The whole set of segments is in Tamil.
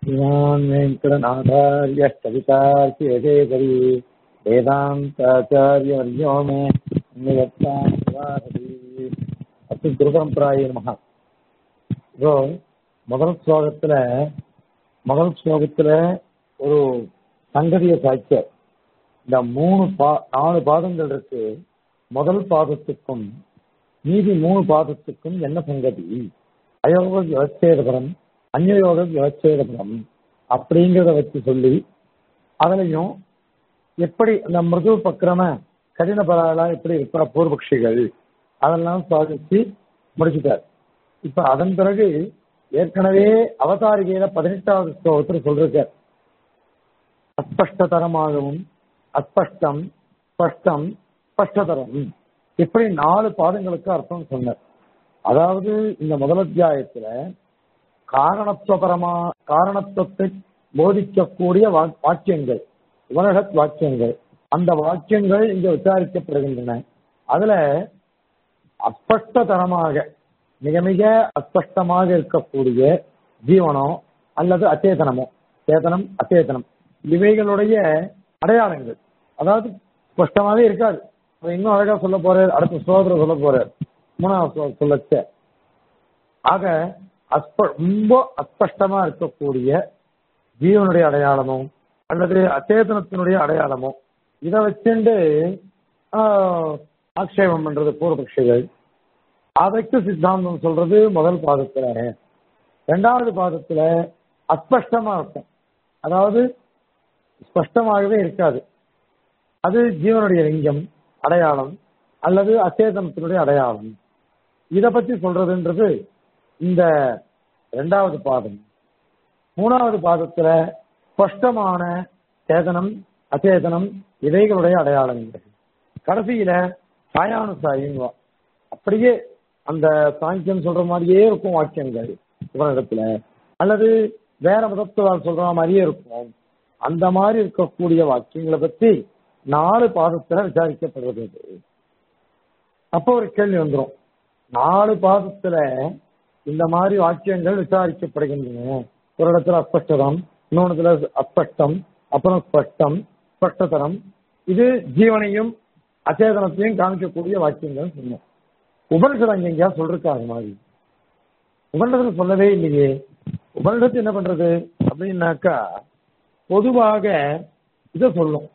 श्रीमान् वेङ्कटनाथार्यः कवितार्कियकेसरी वेदान्ताचार्यवर्यो मे नियत्तां सुवाहति அத்து குருபரம்பராய மகா இப்போ முதல் ஸ்லோகத்துல முதல் ஸ்லோகத்துல ஒரு சங்கதிய சாய்க்க இந்த மூணு பா நாலு பாதங்கள் இருக்கு முதல் பாதத்துக்கும் மீதி மூணு பாதத்துக்கும் என்ன சங்கதி அயோக விவச்சேதபரம் அந்நயோக விவச்சேதபரம் அப்படிங்கிறத வச்சு சொல்லி அதுலயும் எப்படி அந்த மிருது பக்கிரம கடின பராலாம் எப்படி இருப்பா பூர்வபக்ஷிகள் அதெல்லாம் சாதிச்சு முடிச்சுட்டார் இப்ப அதன் பிறகு ஏற்கனவே அவதாரிகையில பதினெட்டாவது ஸ்லோகத்தில் சொல்றார் அஸ்பஷ்டதரமாகவும் அஸ்பஷ்டம் ஸ்பஷ்டம் ஸ்பஷ்டதரம் இப்படி நாலு பாதங்களுக்கு அர்த்தம் சொன்னார் அதாவது இந்த முதல் அத்தியாயத்துல காரணத்துவபரமா காரணத்துவத்தை போதிக்கக்கூடிய வாக்கியங்கள் உபனிஷத் வாக்கியங்கள் அந்த வாக்கியங்கள் இங்க விசாரிக்கப்படுகின்றன அதுல அஸ்பஷ்டதரமாக மிக மிக அஸ்பஷ்டமாக இருக்கக்கூடிய ஜீவனோ அல்லது அச்சேதனமோ சேதனம் அச்சேதனம் இவைகளுடைய அடையாளங்கள் அதாவது ஸ்பஷ்டமாவே இருக்காது இன்னும் அழகா சொல்ல போறார் அடுத்த ஸ்லோகத்துல சொல்ல போறார் மூணாவது சொல்லச்ச ஆக அஸ்ப ரொம்ப அஸ்பஷ்டமா இருக்கக்கூடிய ஜீவனுடைய அடையாளமோ அல்லது அச்சேதனத்தினுடைய அடையாளமோ இதை வச்சுண்டு ஆக்ஷேபம் பண்றது பூர்வபக்ஷிகள் அதற்கு சித்தாந்தம் சொல்றது முதல் பாதத்துல ரெண்டாவது பாதத்துல அஸ்பஷ்டமா இருக்கும் அதாவது ஸ்பஷ்டமாகவே இருக்காது அது ஜீவனுடைய லிங்கம் அடையாளம் அல்லது அச்சேதனத்தினுடைய அடையாளம் இதை பத்தி சொல்றதுன்றது இந்த ரெண்டாவது பாதம் மூணாவது பாதத்துல ஸ்பஷ்டமான சேதனம் அச்சேதனம் இவைகளுடைய அடையாளங்கள் கடைசியில சாயானுசாயின்வா அப்படியே அந்த சாங்கியம் சொல்ற மாதிரியே இருக்கும் வாக்கியங்கள் உபனிடத்துல அல்லது வேற மதத்துவால் சொல்ற மாதிரியே இருக்கும் அந்த மாதிரி இருக்கக்கூடிய வாக்கியங்களை பத்தி நாலு பாதத்துல விசாரிக்கப்படுறது அப்போ ஒரு கேள்வி வந்துடும் நாலு பாதத்துல இந்த மாதிரி வாக்கியங்கள் விசாரிக்கப்படுகின்றன ஒரு இடத்துல அஸ்பஷ்டதம் இன்னொன்னுல அஸ்பஷ்டம் அப்புறம் ஸ்பஷ்டம் ஸ்பஷ்டதரம் இது ஜீவனையும் அச்சேதனத்தையும் காமிக்கக்கூடிய வாக்கியங்கள் சொன்னோம் உபனிஷத் அங்க எங்கேயா சொல்றாங்க மாதிரி உபனிடத்துல சொல்லவே இல்லையே உபனிடத்து என்ன பண்றது அப்படின்னாக்கா பொதுவாக இதை சொல்லும்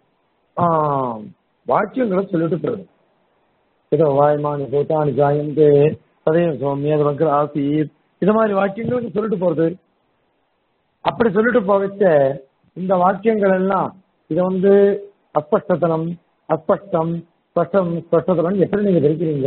வாக்கியங்களை சொல்லிட்டு போயிடும் இதோ வாய்மானி பூத்தானி ஜாயந்து சதயம் சோமிய வக்கர ஆசீர் இது மாதிரி வாக்கியங்களுக்கு சொல்லிட்டு போறது அப்படி சொல்லிட்டு போவச்ச இந்த வாக்கியங்கள் எல்லாம் இதை வந்து அஸ்பஷ்டத்தனம் அஸ்பஷ்டம் ஸ்பஷ்டம் ஸ்பஷ்டத்தனம் எப்படி நீங்க தெரிவிக்கிறீங்க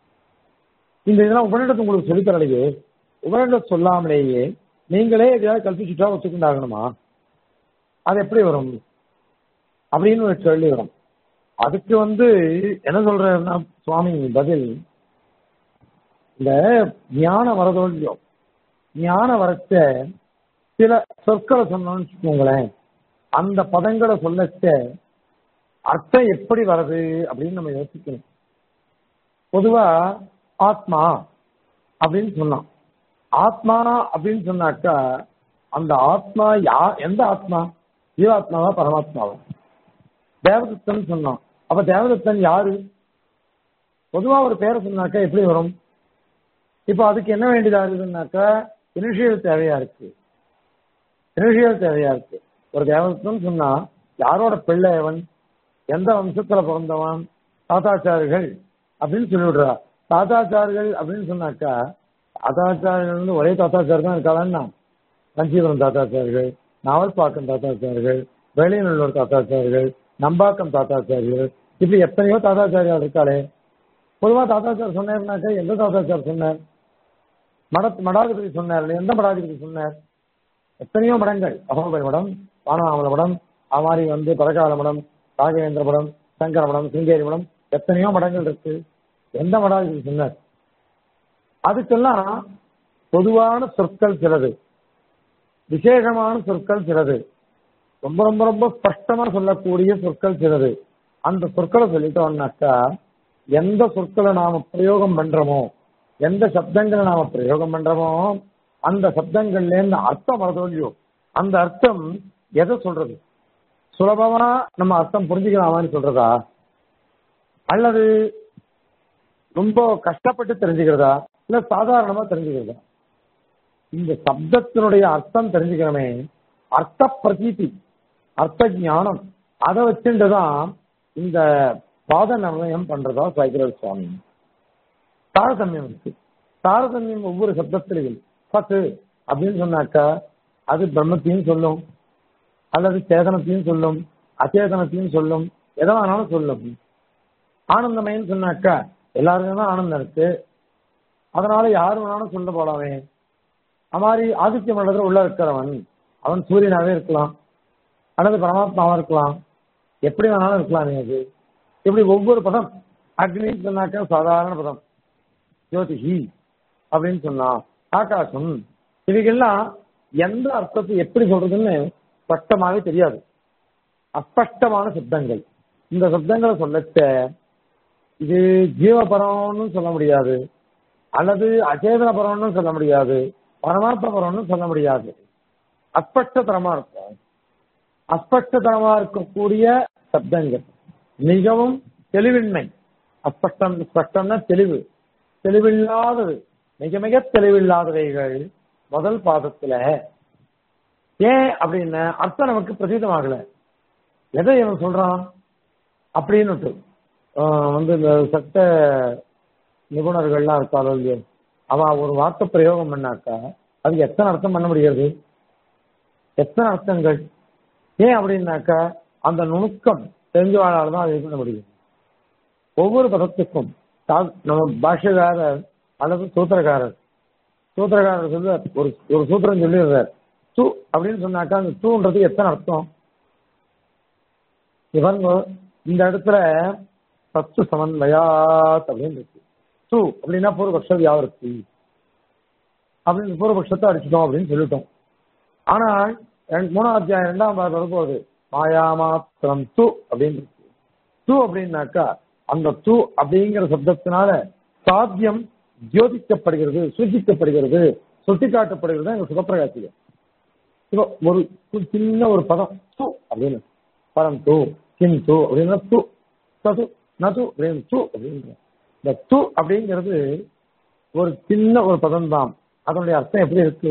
இந்த இதெல்லாம் உபனிடத்து உங்களுக்கு சொல்லித்தரலையே உபனிடம் சொல்லாமலேயே நீங்களே எதையாவது கல்பிச்சுட்டா ஒத்துக்கொண்டாகணுமா அது எப்படி வரும் அப்படின்னு ஒரு கேள்வி வரும் அதுக்கு வந்து என்ன சொல்றேன்னா சுவாமி பதில் இந்த ஞானம் வரதோ இல்லையோ ஞானம் வரச்ச சில சொற்களை சொன்னோம்னு வச்சுக்கோங்களேன் அந்த பதங்களை சொல்லச்ச அர்த்தம் எப்படி வருது அப்படின்னு நம்ம யோசிக்கணும் பொதுவா ஆத்மா அப்படின்னு சொன்னான் ஆத்மா அப்படின்னு சொன்னாக்கா அந்த ஆத்மா யா எந்த ஆத்மா ஜீவாத்மாவா பரமாத்மாவா தேவதத்தன் சொன்னான் அப்ப தேவதத்தன் யாரு பொதுவா ஒரு பேரை சொன்னாக்கா எப்படி வரும் இப்போ அதுக்கு என்ன வேண்டியதா இருக்குதுன்னாக்கா இனிஷியல் தேவையா இருக்கு இனிஷியல் தேவையா இருக்கு ஒரு தேவதத்தன் சொன்னா யாரோட பிள்ளை அவன் எந்த வம்சத்துல பிறந்தவன் தாத்தாச்சாரிகள் அப்படின்னு சொல்லிவிடுறா தாத்தாச்சாரிகள் அப்படின்னு சொன்னாக்கா தாத்தாச்சாரிகள் வந்து ஒரே தாத்தாச்சாரி தான் இருக்காளான்னா கஞ்சிபுரம் தாத்தாச்சாரிகள் நாவல்பாக்கம் தாத்தாச்சாரிகள் வேலையநல்லூர் தாத்தாச்சாரிகள் நம்பாக்கம் தாத்தாச்சாரிகள் இப்படி எத்தனையோ தாத்தாச்சாரியார் இருக்காளே பொதுவா தாத்தாச்சார் சொன்னார்னாக்கா எந்த தாத்தாச்சார் சொன்னார் மட மடாதிபதி சொன்னார் எந்த மடாதிபதி சொன்னார் எத்தனையோ மடங்கள் அகோபை மடம் வானவாமல மடம் அது மாதிரி வந்து பரகால மடம் ராகவேந்திர மடம் சங்கர மடம் சிங்கேரி மடம் எத்தனையோ மடங்கள் இருக்கு எந்த மடாதிபதி சொன்னார் அதுக்கெல்லாம் பொதுவான சொற்கள் சிலது விசேஷமான சொற்கள் சிலது ரொம்ப ரொம்ப ரொம்ப ஸ்பஷ்டமா சொல்லக்கூடிய சொற்கள் சிலது அந்த சொற்களை சொல்லிட்டோம்னாக்கா எந்த சொற்களை நாம பிரயோகம் பண்றோமோ எந்த சப்தங்களை நாம பிரயோகம் பண்றோமோ அந்த சப்தங்கள்ல இருந்து அர்த்தம் வரதோ இல்லையோ அந்த அர்த்தம் எதை சொல்றது சுலபமா நம்ம அர்த்தம் புரிஞ்சுக்கலாமான்னு சொல்றதா அல்லது ரொம்ப கஷ்டப்பட்டு தெரிஞ்சுக்கிறதா இல்ல சாதாரணமா தெரிஞ்சுக்கிறதா இந்த சப்தத்தினுடைய அர்த்தம் தெரிஞ்சுக்கிறோமே அர்த்த பிரதீதி அர்த்த ஞானம் அதை வச்சுட்டுதான் இந்த பாத நிர்ணயம் பண்றதா சைக்கிர சுவாமி தாரதமியம் இருக்கு தாரதமியம் ஒவ்வொரு சப்தத்திலையும் பத்து அப்படின்னு சொன்னாக்கா அது பிரம்மத்தையும் சொல்லும் அல்லது சேதனத்தையும் சொல்லும் அச்சேதனத்தையும் சொல்லும் எதை வேணாலும் சொல்லும் ஆனந்தமயன்னு சொன்னாக்கா எல்லாருக்கும் தான் ஆனந்தம் இருக்கு அதனால யாரு வேணாலும் சொல்ல போலாமே அது மாதிரி ஆதித்ய மண்டலத்தில் உள்ள இருக்கிறவன் அவன் சூரியனாவே இருக்கலாம் அல்லது பரமாத்மாவா இருக்கலாம் எப்படி வேணாலும் இருக்கலாம் அது இப்படி ஒவ்வொரு பதம் அக்னின்னு சொன்னாக்கா சாதாரண பதம் ஜோதிஹி அப்படின்னு சொன்னா ஆகாசம் இவைகள்லாம் எந்த அர்த்தத்தை எப்படி சொல்றதுன்னு ஸ்பஷ்டமாவே தெரியாது அஸ்பஷ்டமான சப்தங்கள் இந்த சப்தங்களை சொல்லச்ச இது ஜீவபரம்னு சொல்ல முடியாது அல்லது அச்சேதன பரம்னு சொல்ல முடியாது பரமாத்ம பரம்னு சொல்ல முடியாது அஸ்பஷ்டதரமா இருக்கும் அஸ்பஷ்டதரமா இருக்கக்கூடிய சப்தங்கள் மிகவும் தெளிவின்மை அஸ்பஷ்டம் ஸ்பஷ்டம்னா தெளிவு தெளிவில்லாதது மிக மிக தெளிவில்லாதவைகள் முதல் பாதத்துல ஏன் அப்படின்னு அர்த்தம் நமக்கு பிரதீதமாகல எதை இவன் சொல்றான் அப்படின்னு வந்து இந்த சட்ட நிபுணர்கள்லாம் இருக்காளோ இல்லையோ அவ ஒரு வார்த்தை பிரயோகம் பண்ணாக்கா அதுக்கு எத்தனை அர்த்தம் பண்ண முடியாது எத்தனை அர்த்தங்கள் ஏன் அப்படின்னாக்கா அந்த நுணுக்கம் தெரிஞ்சவாளால் தான் அதை இது பண்ண முடியும் ஒவ்வொரு பதத்துக்கும் நம்ம பாஷ்யக்காரர் அல்லது சூத்திரக்காரர் சூத்திரக்காரர் சொல்ல ஒரு ஒரு சூத்திரம் சொல்லிடுறார் டூ அப்படின்னு சொன்னாக்கா அந்த டூன்றது எத்தனை அர்த்தம் இவங்க இந்த இடத்துல சத்து சமன்வயாத் அப்படின்னு இருக்கு டூ அப்படின்னா பூர்வபக்ஷ வியாவர்த்தி அப்படின்னு பூர்வபக்ஷத்தை அடிச்சிட்டோம் அப்படின்னு சொல்லிட்டோம் ஆனால் மூணாம் அத்தியாயம் ரெண்டாம் பாகம் வரும்போது மாயா மாத்திரம் து அப்படின்னு இருக்கு து அப்படின்னாக்கா அந்த து அப்படிங்கிற சப்தத்தினால சாத்தியம் ஜோதிக்கப்படுகிறது சூச்சிக்கப்படுகிறது சுட்டிக்காட்டப்படுகிறது எங்க சுகப்பிரகாசியம் இப்போ ஒரு சின்ன ஒரு பதம் து அப்படின்னு பரம் து கிம் து அப்படின்னா து தது நது அப்படின்னு து அப்படின்ற இந்த து அப்படிங்கிறது ஒரு சின்ன ஒரு பதம் தான் அதனுடைய அர்த்தம் எப்படி இருக்கு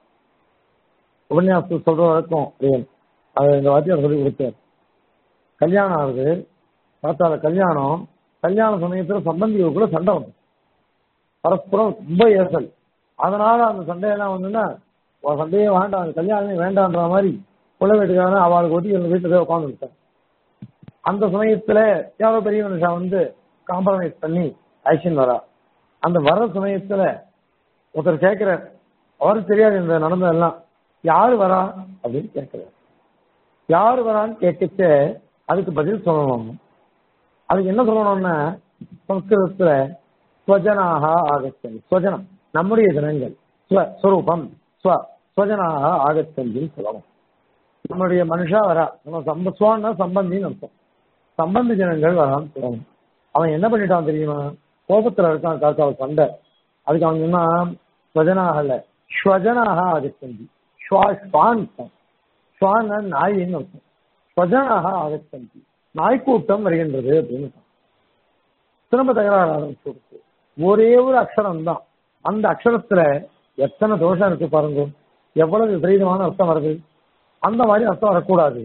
உபன்யாசம் சொல்ற வழக்கம் அப்படின்னு அது இந்த வாத்தியார் சொல்லி கொடுத்தார் கல்யாணம் ஆகுது பார்த்தால கல்யாணம் கல்யாண சமயத்துல சம்பந்திகளுக்குள்ள சண்டை வந்து பரஸ்பரம் ரொம்ப ஏசல் அதனால அந்த சண்டையெல்லாம் வந்துன்னா சண்டையே வேண்டாம் அந்த கல்யாணமே வேண்டான்ற மாதிரி குல வீட்டுக்காரன் அவளுக்கு ஒதுக்கி அந்த வீட்டுல உட்காந்துருக்கான் அந்த சமயத்துல யாரோ பெரிய மனுஷன் வந்து காம்ப்ரமைஸ் பண்ணி ஆக்ஷன் வரா அந்த வர சமயத்துல ஒருத்தர் கேட்கிறார் அவருக்கு தெரியாது இந்த நடந்ததெல்லாம் யாரு வரா அப்படின்னு கேட்கிறார் யாரு வரான்னு கேட்கச்ச அதுக்கு பதில் சொல்லணும் அதுக்கு என்ன சொல்லணும்னா சம்ஸ்கிருதத்துல ஸ்வஜனாக ஆகச்சன் ஸ்வஜனம் நம்முடைய ஜனங்கள் ஸ்வ ஸ்வரூபம் ஸ்வ ஸ்வஜனாக ஆகச்சந்தின்னு சொல்லணும் நம்மளுடைய மனுஷா வரா நம்ம சம்ப சுவான்னா சம்பந்தின்னு அர்த்தம் சம்பந்தி ஜனங்கள் வரான்னு சொல்லணும் அவன் என்ன பண்ணிட்டான் தெரியுமா கோபத்துல இருக்கான் காக்காவை சண்டை அதுக்கு அவன் என்ன ஸ்வஜனாக இல்ல ஸ்வஜனாக ஆகச்சந்தி ஸ்வா ஸ்வான் ஸ்வான் நாயின்னு அர்த்தம் ஸ்வஜனாக ஆகச்சந்தி நாய்க்கூட்டம் வருகின்றது அப்படின்னு திரும்ப தகராறு ஆரம்பிச்சு ஒரே ஒரு அக்ஷரம் தான் அந்த அக்ஷரத்துல எத்தனை தோஷம் இருக்கு பாருங்க எவ்வளவு விபரீதமான அர்த்தம் வருது அந்த மாதிரி அர்த்தம் வரக்கூடாது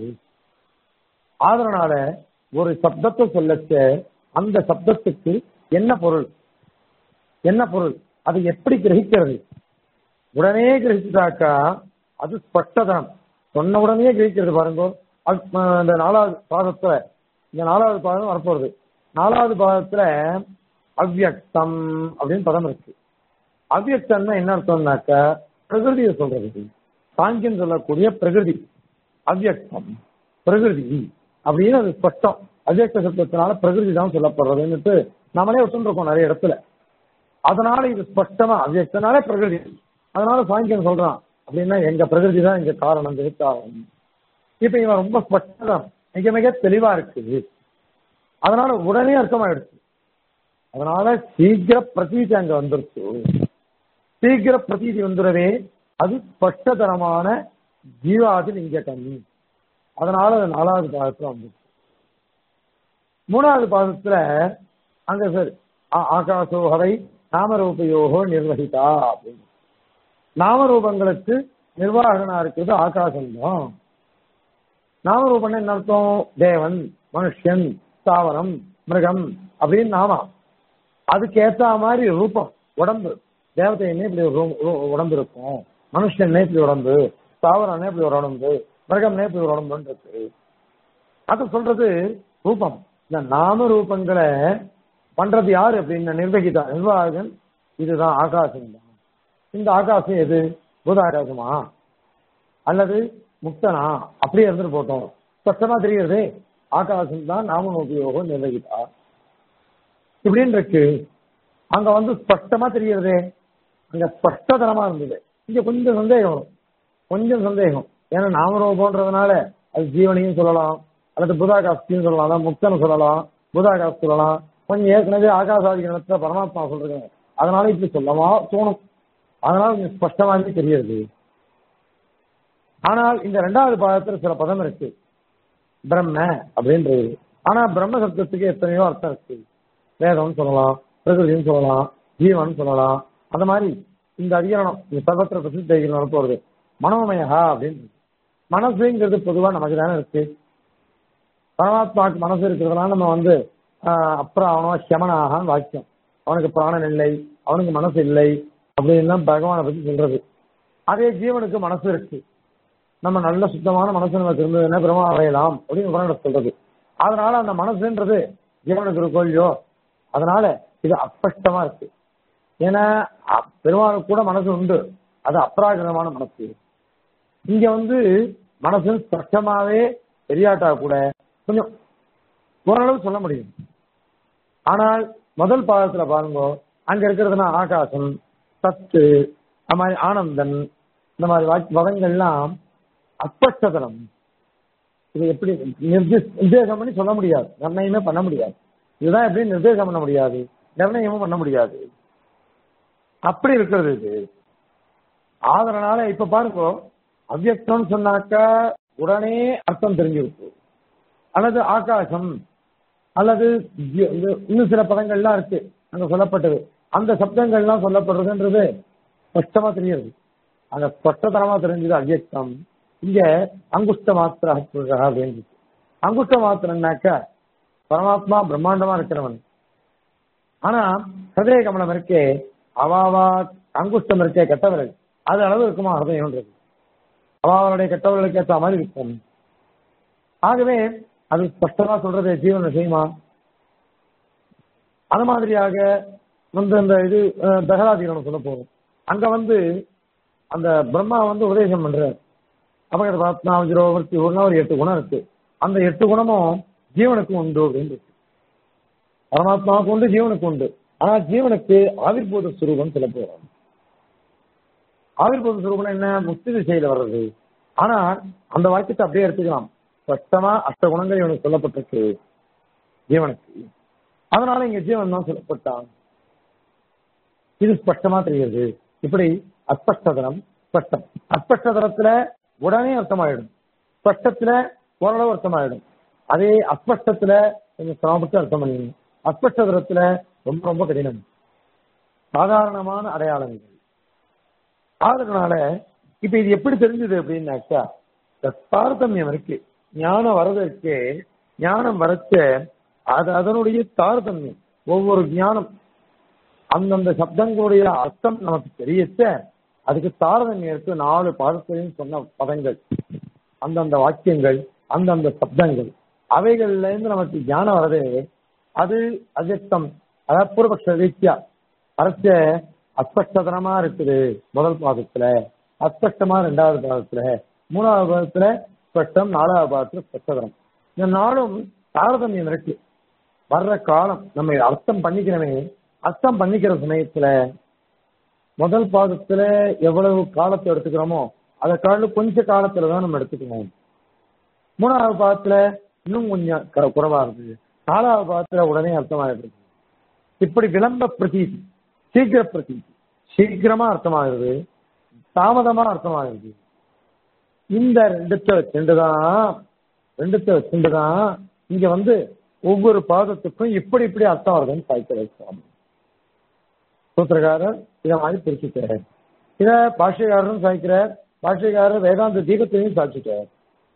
அதனால ஒரு சப்தத்தை சொல்லச்ச அந்த சப்தத்துக்கு என்ன பொருள் என்ன பொருள் அது எப்படி கிரகிக்கிறது உடனே கிரகிச்சாக்கா அது ஸ்பஷ்டதனம் சொன்ன உடனே கிரகிக்கிறது பாருங்க இந்த நாலாவது பாதத்துல இந்த நாலாவது பாதம் வரப்போறது நாலாவது பாதத்துல அவ்வியக்தம் அப்படின்னு பதம் இருக்கு அவ்வியக்தம்னா என்ன அர்த்தம்னாக்கா பிரகிருதியை சொல்றது சாங்கியம் சொல்லக்கூடிய பிரகிருதி அவ்வியக்தம் பிரகிருதி அப்படின்னு அது ஸ்பஷ்டம் அவ்வியக்த சப்தத்தினால பிரகிருதி தான் சொல்லப்படுறதுன்னுட்டு நம்மளே ஒத்துருக்கோம் நிறைய இடத்துல அதனால இது ஸ்பஷ்டமா அவ்வியக்தனாலே பிரகிருதி அதனால சாங்கியம் சொல்றான் அப்படின்னா எங்க பிரகிருதி தான் எங்க காரணம் காரணம் இப்ப இவன் ரொம்ப ஸ்பஷ்டம் மிக மிக தெளிவா இருக்குது அதனால உடனே அர்த்தமாயிடுச்சு அதனால சீக்கிர பிரதீதி அங்க வந்துருச்சு சீக்கிர பிரதீதி வந்துடவே அது ஸ்பஷ்டதரமான ஜீவாதி லிங்ககம் அதனால அது நாலாவது பாதத்துல வந்து மூணாவது பாதத்துல அங்க சார் ஆ- ஆகாசோகவை நாமரூபயோகோ நிர்வகிதா அப்படின்னு நாமரூபங்களுக்கு நிர்வாகனா இருக்கிறது ஆகாசம்தான் நாமரூபம்னா என்ன அர்த்தம் தேவன் மனுஷன் தாவரம் மிருகம் அப்படின்னு நாமா அதுக்கு ஏத்த மாதிரி ரூபம் உடம்பு தேவதைன்னே இப்படி ஒரு ரூ- ரூ- உடம்பு இருக்கும் மனுஷன்னே இப்படி உடம்பு தாவரம்னே இப்படி ஒரு உடம்பு மிருகம்னே இப்படி ஒரு உடம்புன்னு இருக்கு அது சொல்றது ரூபம் இந்த நாம ரூபங்களை பண்றது யாரு அப்படின்னு நிர்வகிதா நிர்வாகன் இதுதான் ஆகாசம் தான் இந்த ஆகாசம் எது பூத ஆகாசமா அல்லது முக்தனா அப்படியே இருந்துட்டு போட்டோம் ஸ்பஷ்டமா தெரியுது ஆகாசம் தான் நாம உபயோகம் நிர்வகிதா இப்படின்னு இருக்கு அங்க வந்து ஸ்பஷ்டமா தெரியுறதே அங்க ஸ்பஷ்டதனமா இருந்தது இங்க கொஞ்சம் சந்தேகம் வரும் கொஞ்சம் சந்தேகம் ஏன்னா நாமரூபம்ன்றதுனால அது ஜீவனையும் சொல்லலாம் அல்லது புதாகாசத்தையும் சொல்லலாம் அதான் முக்தனை சொல்லலாம் புதாகாசம் சொல்லலாம் கொஞ்சம் ஏற்கனவே ஆகாசாதிகரணத்துல பரமாத்மா சொல்றது அதனால இப்படி சொல்லமா தோணும் அதனால கொஞ்சம் ஸ்பஷ்டமாகவே தெரியுது ஆனால் இந்த ரெண்டாவது பாதத்துல சில பதம் இருக்கு பிரம்ம அப்படின்றது ஆனா பிரம்ம சப்தத்துக்கு எத்தனையோ அர்த்தம் இருக்கு வேதம்னு சொல்லலாம் பிரகிருதின்னு சொல்லலாம் ஜீவன் சொல்லலாம் அந்த மாதிரி இந்த அதிகரணம் இந்த சர்வத்திர பிரசித்த அதிகரணம் போறது மனோமயா அப்படின்னு மனசுங்கிறது பொதுவா நமக்கு தானே இருக்கு பரமாத்மாவுக்கு மனசு இருக்கிறதுனால நம்ம வந்து ஆஹ், அப்புறம் அவனோ சமனாக வாக்கியம் அவனுக்கு பிராணன் இல்லை அவனுக்கு மனசு இல்லை அப்படின்லாம் பகவானை பத்தி சொல்றது அதே ஜீவனுக்கு மனசு இருக்கு நம்ம நல்ல சுத்தமான மனசு நமக்கு இருந்ததுன்னா பிரம்ம அடையலாம் அப்படின்னு உடனே சொல்றது அதனால அந்த மனசுன்றது ஜீவனுக்கு இருக்கோ இல்லையோ அதனால இது அஸ்பஷ்டமா இருக்கு ஏன்னா அ- பெருமாளுக்கு கூட மனசு உண்டு அது அப்ராகிரமான மனசு இங்க வந்து மனசு ஸ்பஷ்டமாவே தெரியாட்டா கூட கொஞ்சம் ஓரளவு சொல்ல முடியும் ஆனால் முதல் பாகத்துல பாருங்க அங்க இருக்கிறதுனா ஆகாசம் சத்து அது மாதிரி ஆனந்தன் இந்த மாதிரி வாக்- பதங்கள்லாம் அஸ்பஷ்டதனம் இது எப்படி நிர்தி- நிர்தேசம் பண்ணி சொல்ல முடியாது நிர்ணயமே பண்ண முடியாது இதுதான் எப்படி நிர்தேசம் பண்ண முடியாது நிர்ணயமும் பண்ண முடியாது அப்படி இருக்கிறது இது ஆதரனால இப்ப பாருங்க அவ்யக்தம்னு சொன்னாக்கா உடனே அர்த்தம் தெரிஞ்சிருக்கு அல்லது ஆகாசம் அல்லது ஜி- இந்த இன்னும் சில பதங்கள்லாம் இருக்கு அங்க சொல்லப்பட்டது அந்த சப்தங்கள்லாம் சொல்லப்படுறதுன்றது ஸ்பஷ்டமா தெரியுது அங்க ஸ்பஷ்டதனமா தெரிஞ்சது அவ்யக்தம் இங்க அங்குஷ்ட மாத்திர அப்படின்னு இருக்கு. அங்குஷ்ட மாத்திரம்னாக்கா பரமாத்மா பிரம்மாண்டமா இருக்கிறவன் ஆனா ஹதய கமலம் இருக்கே அவாவா அங்குஷ்டம் இருக்கே கெட்டவர்கள் அது அளவு இருக்குமா ஹதயம்ன்றது அவாவனுடைய கெட்டவர்களுக்கு ஏற்ற மாதிரி இருக்கும் ஆகவே அது ஸ்பஷ்டமா சொல்றது ஜீவன் விஷயமா அது மாதிரியாக வந்து அந்த இது அஹ், தகராதிகரணம் சொல்ல போகும் அங்க வந்து அந்த பிரம்மா வந்து உபதேசம் பண்றார் அபகத பாத்மா விஜரோவர்த்தி ஒன்னா ஒரு எட்டு குணம் இருக்கு அந்த எட்டு குணமும் ஜீவனுக்கு உண்டு அப்படின்னு இருக்கு. பரமாத்மாவுக்கு உண்டு ஜீவனுக்கு உண்டு ஆனா ஜீவனுக்கு ஆவிர்பூத சுரூபம் சொல்ல போறோம் ஆவிர்பூத சுரூபம் என்ன முக்தி திசையில வர்றது ஆனா அந்த வாக்கியத்தை அப்படியே எடுத்துக்கலாம் ஸ்பஷ்டமா அஷ்ட குணங்கள் இவனுக்கு சொல்லப்பட்டிருக்கு ஜீவனுக்கு அதனால இங்க ஜீவன் தான் சொல்லப்பட்டான் இது ஸ்பஷ்டமா தெரியுது இப்படி அஸ்பஷ்டதனம் ஸ்பஷ்டம் அஸ்பஷ்டதனத்துல உடனே அர்த்தமாயிடும் ஸ்பஷ்டத்துல ஓரளவு அர்த்தமாயிடும் அதே அஸ்பஷ்டத்துல கொஞ்சம் சிரமப்பட்டு அர்த்தம் பண்ணிக்கணும் அஸ்பஷ்டதனத்துல ரொம்ப ரொம்ப கடினம் சாதாரணமான அடையாளங்கள் அதனால இப்ப இது எப்படி தெரிஞ்சது அப்படின்னாக்கா இந்த தாரதமியம் இருக்கு ஞானம் வரதற்கு ஞானம் வரச்ச அது அதனுடைய தாரதமியம் ஒவ்வொரு ஞானம் அந்தந்த சப்தங்களுடைய அர்த்தம் நமக்கு தெரியச்ச அதுக்கு தாரதமியம் இருக்கு நாலு பாதத்திலையும் சொன்ன பதங்கள் அந்தந்த வாக்கியங்கள் அந்தந்த சப்தங்கள் அவைகள்ல இருந்து நமக்கு ஞானம் வரதே அது அவ்யக்தம் அதாவது பூர்வபக்ஷ ரீதியா அரச அஸ்பஷ்டதனமா இருக்குது முதல் பாதத்துல அஸ்பஷ்டமா ரெண்டாவது பாதத்துல மூணாவது பாதத்துல ஸ்பஷ்டம் நாலாவது பாதத்துல ஸ்பஷ்டதனம் இந்த நாளும் தாரதமியம் இருக்கு வர்ற காலம் நம்ம அர்த்தம் பண்ணிக்கிறோமே அர்த்தம் பண்ணிக்கிற சமயத்துல முதல் பாதத்துல எவ்வளவு காலத்தை எடுத்துக்கிறோமோ அதை காலம் கொஞ்ச காலத்துல தான் நம்ம எடுத்துக்கணும் மூணாவது பாதத்துல இன்னும் கொஞ்சம் க- குறைவா இருக்குது நாலாவது பாதத்துல உடனே அர்த்தமாயிடுது இப்படி விளம்ப பிரதீதி சீக்கிர பிரதீதி சீக்கிரமா அர்த்தமாகுது தாமதமா அர்த்தமாகுது இந்த ரெண்டுத்தை வச்சுட்டுதான் ரெண்டுத்தை வச்சுட்டுதான் இங்க வந்து ஒவ்வொரு பாதத்துக்கும் இப்படி இப்படி அர்த்தம் வருதுன்னு சாய்க்கிறார் சுவாமி சூத்திரக்காரர் இதை மாதிரி பிரிச்சுட்டார் இத பாஷ்யக்காரரும் சாய்க்கிறார் பாஷ்யக்காரர் வேதாந்த தீபத்தையும் சாய்ச்சிட்டார்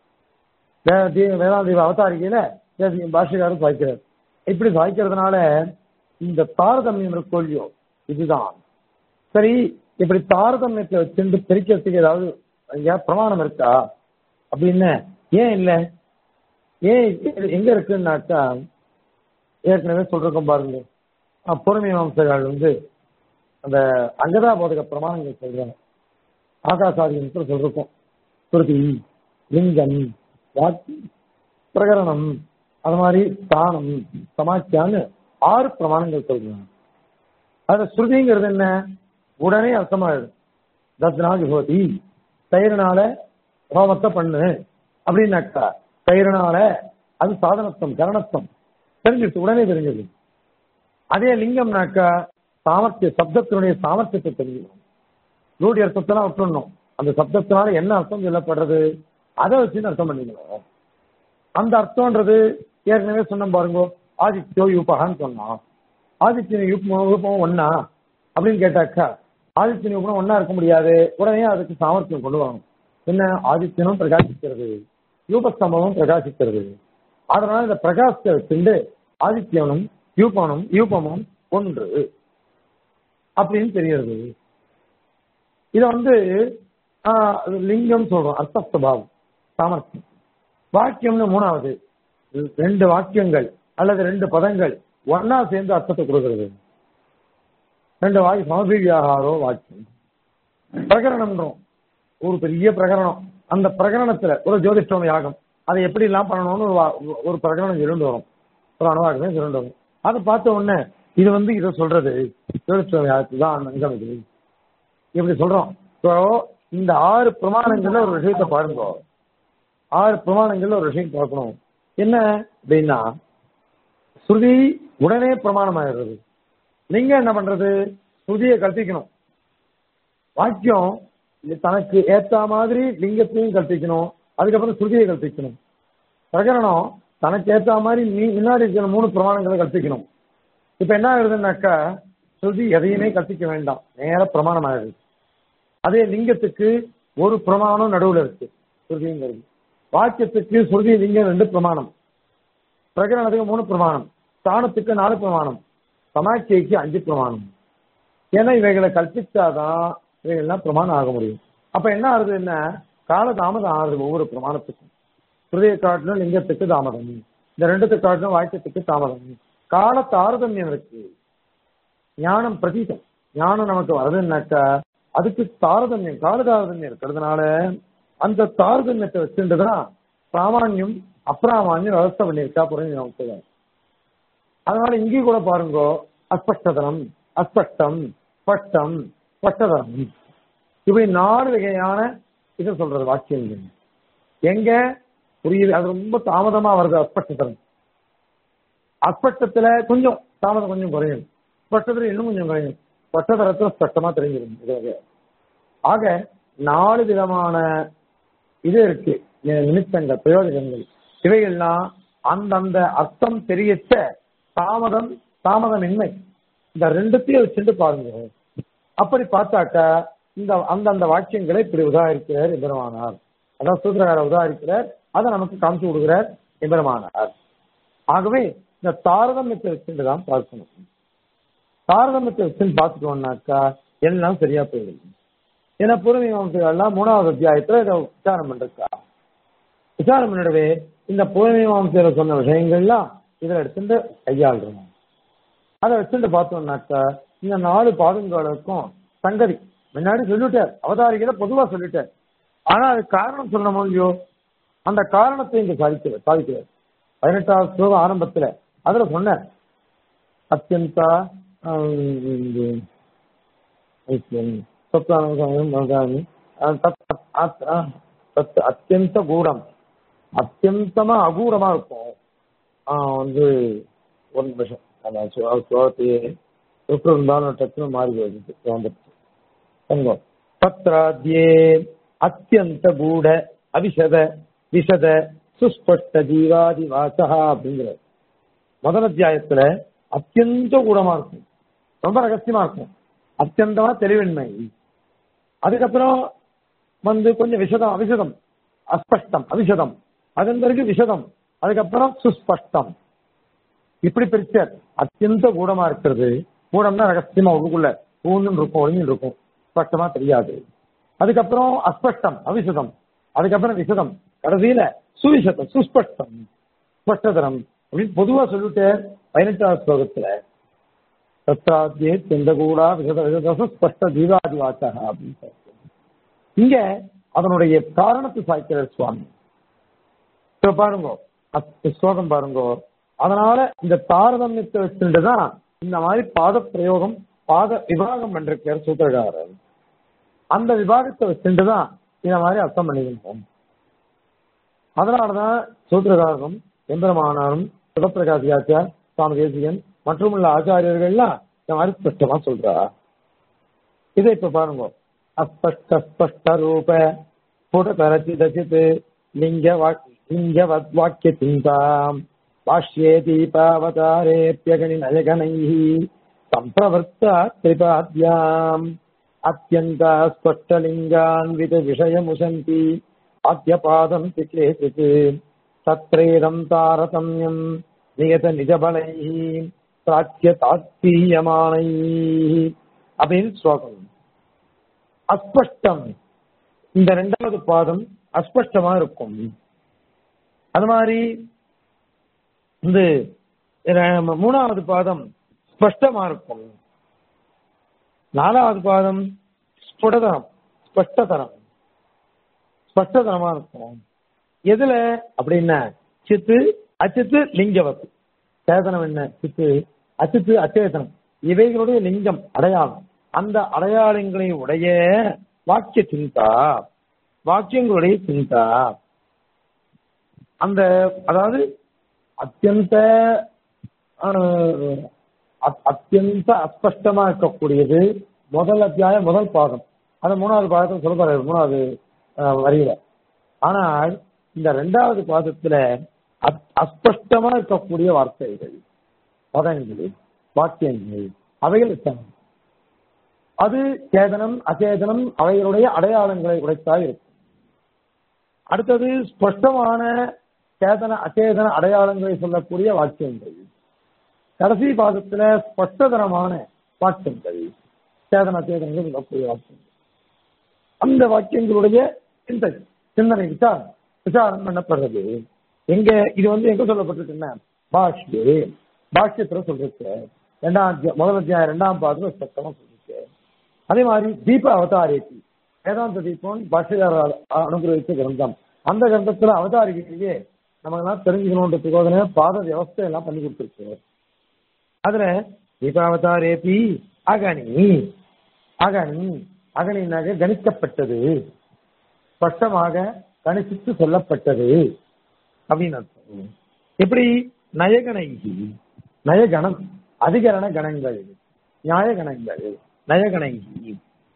வே- தீ- வேதாந்த தீப அவதாரிகையில வே- பாஷ்யக்காரரும் சாய்க்கிறார் இப்படி சாய்க்கிறதுனால இந்த தாரதமியம் இருக்கோ இல்லையோ இதுதான் சரி இப்படி தாரதமியத்தை வச்சுட்டு பிரிக்கிறதுக்கு ஏதாவது ஐயா பிரமாணம் இருக்கா அப்படின்னு ஏன் இல்ல ஏன் இது எங்க இருக்குன்னாக்கா ஏற்கனவே சொல்றோம் பாருங்க அஹ் பொறுமை வம்சங்கள் வந்து அந்த அங்கதா போதக பிரமாணங்கள் சொல்றாங்க ஆகாசாதிகள் சொல்றோம் ஸ்ருதி லிங்கம் வாக்கி பிரகரணம் அது மாதிரி ஸ்தானம் சமாச்சியான்னு ஆறு பிரமாணங்கள் சொல்றாங்க அது ஸ்ருதிங்கிறது என்ன உடனே அர்த்தமாயிடும் தத்னாதி ஹோதி தயிரனால ஹோமத்தை பண்ணு அப்படின்னாக்கா தயிரனால அது சாதனத்துவம் கரணத்துவம் தெரிஞ்சிருச்சு உடனே தெரிஞ்சது அதே லிங்கம்னாக்கா சாமர்த்திய சப்தத்தினுடைய சாமர்த்தியத்தை தெரிஞ்சுக்கணும் ரூடி அர்த்தத்தெல்லாம் விட்டுடணும் அந்த சப்தத்தினால என்ன அர்த்தம் சொல்லப்படுறது அதை வச்சு அர்த்தம் பண்ணிக்கணும் அந்த அர்த்தம்ன்றது ஏற்கனவே சொன்ன பாருங்க ஆதித்யோ யூபகான்னு சொன்னான் ஆதித்யன் யூப்பம் யூப்பம் ஒன்னா அப்படின்னு கேட்டாக்கா ஆதித்யன் யூப்பம் ஒன்னா இருக்க முடியாது உடனே அதுக்கு சாமர்த்தியம் கொண்டு வரணும் என்ன ஆதித்யனும் பிரகாசிக்கிறது யூபஸ்தம்பமும் பிரகாசிக்கிறது அதனால இந்த பிரகாசத்தை வச்சுண்டு ஆதித்யனும் யூபனும் யூபமும் ஒன்று அப்படின்னு தெரிகிறது இத வந்து ஆஹ், லிங்கம் சொல்றோம் அர்த்தஸ்வபாவம் சாமர்த்தியம் வாக்கியம்னு மூணாவது ரெண்டு வாக்கியங்கள் அல்லது ரெண்டு பதங்கள் ஒன்னா சேர்ந்து அர்த்தத்தை கொடுக்கிறது ரெண்டு வாக்கி சமபீவியாகாரோ வாக்கியம் பிரகரணம்ன்றோம் ஒரு பெரிய பிரகரணம் அந்த பிரகரணத்துல ஒரு ஜோதிஷ்டம் யாகம் அதை எப்படி எல்லாம் பண்ணணும்னு ஒரு வா- ஒரு பிரகரணம் இரண்டு வரும் ஒரு அணுவாகமே இரண்டு வரும் அதை பார்த்த உடனே இது வந்து இதை சொல்றது ஜோதிஷ்டம் யாகத்துக்கு தான் அங்கம் இது இப்படி சொல்றோம் இப்போ இந்த ஆறு பிரமாணங்கள்ல ஒரு விஷயத்தை பாருங்க ஆறு பிரமாணங்கள்ல ஒரு விஷயம் பார்க்கணும் என்ன அப்படின்னா ஸ்ருதி உடனே பிரமாணம் ஆயிடுறது நீங்க என்ன பண்றது ஸ்ருதியை கற்பிக்கணும் வாக்கியம் இது தனக்கு ஏத்த மாதிரி லிங்கத்தையும் கற்பிக்கணும் அதுக்கப்புறம் ஸ்ருதியை கற்பிக்கணும் பிரகரணம் தனக்கு ஏத்த மாதிரி நீ முன்னாடி இருக்கிற மூணு பிரமாணங்களை கற்பிக்கணும் இப்ப என்ன ஆகுதுன்னாக்கா ஸ்ருதி எதையுமே கற்பிக்க வேண்டாம் நேர பிரமாணம் ஆயிடுது அதே லிங்கத்துக்கு ஒரு பிரமாணம் நடுவுல இருக்கு ஸ்ருதிங்கிறது வாக்கியத்துக்கு ஸ்ருதி லிங்கம் ரெண்டு பிரமாணம் பிரகரணத்துக்கு மூணு பிரமாணம் ஸ்தானத்துக்கு நாலு பிரமாணம் சமாட்சிக்கு அஞ்சு பிரமாணம் ஏன்னா இவைகளை கற்பிச்சாதான் இவைகள்லாம் பிரமாணம் ஆக முடியும் அப்ப என்ன ஆகுது என்ன கால தாமதம் ஆகுது ஒவ்வொரு பிரமாணத்துக்கும் ஹிருதய காட்டிலும் லிங்கத்துக்கு தாமதம் இந்த ரெண்டுத்துக்கு காட்டிலும் வாக்கியத்துக்கு தாமதம் கால தாரதமியம் இருக்கு ஞானம் பிரதீதம் ஞானம் நமக்கு வருதுன்னாக்கா அதுக்கு தாரதமியம் கால தாரதமியம் இருக்கிறதுனால அந்த தாரதமியத்தை வச்சுட்டுதான் சாமானியம் அப்பிராமான்யம் விவசாய பண்ணியிருக்கா புரிஞ்சு நமக்கு அதனால இங்கே கூட பாருங்க அஸ்பஷ்டதனம் அஸ்பஷ்டம் ஸ்பஷ்டம் ஸ்பஷ்டதனம் இப்படி நாலு வகையான இதை சொல்றது வாக்கியங்கள் எங்க புரியுது அது ரொம்ப தாமதமா வருது அஸ்பஷ்டதனம் அஸ்பஷ்டத்துல கொஞ்சம் தாமதம் கொஞ்சம் குறையும் ஸ்பஷ்டத்துல இன்னும் கொஞ்சம் குறையும் ஸ்பஷ்டதரத்துல ஸ்பஷ்டமா தெரிஞ்சிடும் இது வகை. ஆக நாலு விதமான இது இருக்கு நி- நிமித்தங்கள் பிரயோஜனங்கள் இவைகள்லாம் அந்தந்த அர்த்தம் தெரியச்ச தாமதம் தாமதமின்மை இந்த ரெண்டுத்தையும் வச்சுட்டு பாருங்க அப்படி பார்த்தாக்கா இந்த அந்தந்த வாக்கியங்களை இப்படி உதாரிக்கிறார் எம்பெருமானார் அதான் சூத்திரகார உதாரிக்கிறார் அதை நமக்கு காமிச்சு கொடுக்கிறார் எம்பெருமானார் ஆகவே இந்த தாரதமியத்தை வச்சுட்டு தான் பார்க்கணும் தாரதமியத்தை வச்சுன்னு பார்த்துட்டோம்னாக்கா எல்லாம் சரியா போயிடும் ஏன்னா பூர்வீமாம்சங்கள்லாம் மூணாவது அத்தியாயத்துல இதை விசாரம் பண்ணிருக்கா விசாரம் பண்ணிடவே இந்த பூர்வீமாம்சையில சொன்ன விஷயங்கள்லாம் இதில் எடுத்துட்டு கையாளுறோம் அதை வச்சுட்டு பார்த்தோம்னாக்கா இந்த நாலு பாதங்களுக்கும் சங்கதி முன்னாடி சொல்லிட்டார் அவதாரிகளை பொதுவா சொல்லிட்டார் ஆனா அது காரணம் சொல்லணும் இல்லையோ அந்த காரணத்தை இங்க சாதிக்கிறார் சாதிக்கிறார் பதினெட்டாவது ஸ்லோகம் ஆரம்பத்துல அதுல சொன்னார் அத்தியந்தா ஆஹ், சப்தானி தத் அத்தியந்த கூடம் அத்தியந்தமா அகூடமா இருக்கும் ஆஹ் வந்து ஒரு நிமிஷம் அந்த ஸ்லோ- ஸ்லோகத்தையே எப்படி இருந்தாலும் டக்குனு மாறி போயிடுது வந்துடுச்சு தங்கம் தத்ராத்யே அத்தியந்த கூட அவிசத விசத சுஸ்பஷ்ட ஜீவாதி வாசகா அப்படிங்கிற முதல் அத்தியாயத்துல அத்தியந்த கூடமா இருக்கும் ரொம்ப ரகசியமா இருக்கும் அத்தியந்தமா தெளிவின்மை அதுக்கப்புறம் வந்து கொஞ்சம் விஷதம் அவிசதம் அஸ்பஷ்டம் அவிசதம் அதன் பிறகு விஷதம் அதுக்கப்புறம் சுஸ்பஷ்டம் இப்படி பிரிச்சார் அத்தியந்த கூடமா இருக்கிறது கூடம்னா ரகசியமா உள்ளுக்குள்ள ஊன்னு இருக்கும் ஒழுங்கின்னு இருக்கும் ஸ்பஷ்டமா தெரியாது அதுக்கப்புறம் அஸ்பஷ்டம் அவிசதம் அதுக்கப்புறம் விசதம் கடைசியில சுவிசதம் சுஸ்பஷ்டம் ஸ்பஷ்டதரம் அப்படின்னு பொதுவா சொல்லிட்டு பதினெட்டாவது ஸ்லோகத்துல தத்ராத்தியே தெந்தகூடா விசத விசத ஸ்பஷ்ட தீவாதி வாச்சக அப்படின்னு சொல்றாரு. இங்க அதனுடைய காரணத்தை சாய்க்கிறார் சுவாமி இப்ப பாருங்க அத் ஸ்லோகம் பாருங்க அதனால இந்த தாரதமியத்தை வச்சுட்டு தான் இந்த மாதிரி பாத பிரயோகம் பாத விபாகம் பண்ணிருக்கார் சூத்திரகாரர் அந்த விபாகத்தை வச்சுட்டு தான் இந்த மாதிரி அர்த்தம் பண்ணிக்கணும் அதனாலதான் சூத்திரகாரரும் எம்பெருமானாரும் சிவபிரகாசியாச்சார் சுவாமி தேசிகன் மற்றும் உள்ள ஆச்சாரியர்கள்லாம் இந்த மாதிரி ஸ்பஷ்டமா சொல்றா இதை இப்ப பாருங்க அஸ்பஷ்ட ஸ்பஷ்ட ரூப புடதரச்சி தசித் லிங்க வாக் லிங்க வத் வாக்கிய சிந்தாம் பாஷ்யே தீபாவதாரேப்யகனி நயகனைः சம்பிரவர்த்தா திரிபாத்யாம் அத்தியந்த ஸ்பஷ்டலிங்கான்வித விஷயமுசந்தி ஆத்யபாதம் திக்லேசித் தத்ரேதம் தாரதமியம் நியத நிஜபலைः பிராச்சிய தாத்பீயமானைः அப்படின்னு ஸ்லோகம் அஸ்பஷ்டம் இந்த ரெண்டாவது பாதம் அஸ்பஷ்டமா இருக்கும் அது மாதிரி இந்த அஹ், மூணாவது பாதம் ஸ்பஷ்டமா இருக்கும் நாலாவது பாதம் ஸ்புடதரம் ஸ்பஷ்டதரம் ஸ்பஷ்டதரமா இருக்கும் எதுல அப்படின்னா சித்து அச்சித்து லிங்கவத்து சேதனம் என்ன சித்து அச்சித்து அச்சேதனம் இவைகளுடைய லிங்கம் அடையாளம் அந்த அடையாளங்களை உடைய வாக்கிய சிந்தா வாக்கியங்களுடைய சிந்தா அந்த அதாவது அத்தியந்த ஆஹ், அத்- அத்தியந்த அஸ்பஷ்டமா இருக்கக்கூடியது முதல் அத்தியாயம் முதல் பாதம் அது மூணாவது பாதத்தை சொல்றாரு மூணாவது ஆஹ், வரியில ஆனால் இந்த ரெண்டாவது பாதத்துல அத்- அஸ்பஷ்டமா இருக்கக்கூடிய வார்த்தைகள் பதங்கள் வாக்கியங்கள் அவைகள் இருக்காங்க அது சேதனம் அச்சேதனம் அவைகளுடைய அடையாளங்களை உடைத்தா இருக்கும் அடுத்தது ஸ்பஷ்டமான சேதன அச்சேதன அடையாளங்களை சொல்லக்கூடிய வாக்கியங்கள் கடைசி பாதத்துல ஸ்பஷ்டதரமான வாக்கியங்கள் சேதன அச்சேதனங்கள் சொல்லக்கூடிய வாக்கியங்கள் அந்த வாக்கியங்களுடைய சிந்தை சிந்தனை விசாரம் விசாரம் பண்ணப்படுறது எங்க இது வந்து எங்க சொல்லப்பட்டிருக்குன்னா பாஷ்யே பாஷ்யத்துல சொல்லிருக்கு ரெண்டாம் அத்தியா- முதல் அத்தியாயம் ரெண்டாம் பாதத்துல ஸ்பஷ்டமா சொல்லிருக்கு அதே மாதிரி தீப அவதாரேத்தி வேதாந்த தீபம் பாஷ்யகார அனுகிரகித்த கிரந்தம் அந்த கிரந்தத்துல அவதாரிகையே நமக்கெல்லாம் தெரிஞ்சுக்கணுன்றதுக்கோதனே பாத வியவஸ்தை எல்லாம் பண்ணி கொடுத்துருக்கு அதுல தீபாவதாரேபி அகனி அகனி அகனினாக கணிக்கப்பட்டது ஸ்பஷ்டமாக கணிசித்து சொல்லப்பட்டது அப்படின்னு அர்த்தம் எப்படி நயகணைகி நயகணம் அதிகரண கணங்கள் நியாய கணங்கள் நயகணைகி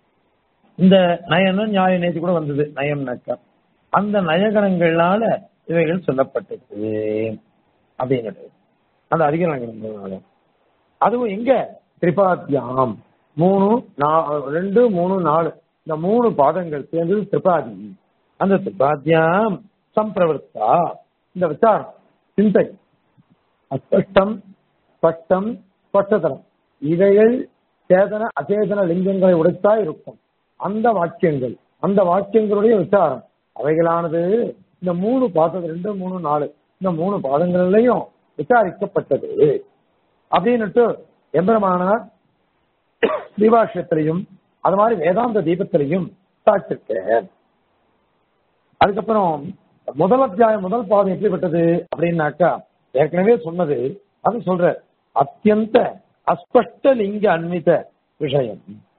இந்த நயனம் நியாய நேதி கூட வந்தது நயம்னாக்கா அந்த நயகணங்களால இவைகள் சொல்லப்பட்டது அப்படிங்கிறது அந்த அதிகரண கணங்களால அதுவும் எங்க திரிபாத்தியாம் மூணு நா- ரெண்டு மூணு நாலு இந்த மூணு பாதங்கள் சேர்ந்தது திரிபாதி அந்த திரிபாத்தியாம் சம்பிரவர்த்தா இந்த விசாரம் சிந்தை அஸ்பஷ்டம் ஸ்பஷ்டம் ஸ்பஷ்டதரம் இவைகள் சேதன அச்சேதன லிங்கங்களை உடைத்தா இருக்கும் அந்த வாக்கியங்கள் அந்த வாக்கியங்களுடைய விசாரம் அவைகளானது இந்த மூணு பாதம் ரெண்டு மூணு நாலு இந்த மூணு பாதங்கள்லையும் விசாரிக்கப்பட்டது அப்படின்னுட்டு எம்பெருமானார் தீபாஷத்திலையும் அது மாதிரி வேதாந்த தீபத்திலையும் சாட்சிருக்க அதுக்கப்புறம் முதல் அத்தியாயம் முதல் பாதம் எப்படிப்பட்டது அப்படின்னாக்கா ஏற்கனவே சொன்னது அது சொல்ற அத்தியந்த அஸ்பஷ்ட லிங்க அன்வித விஷயம்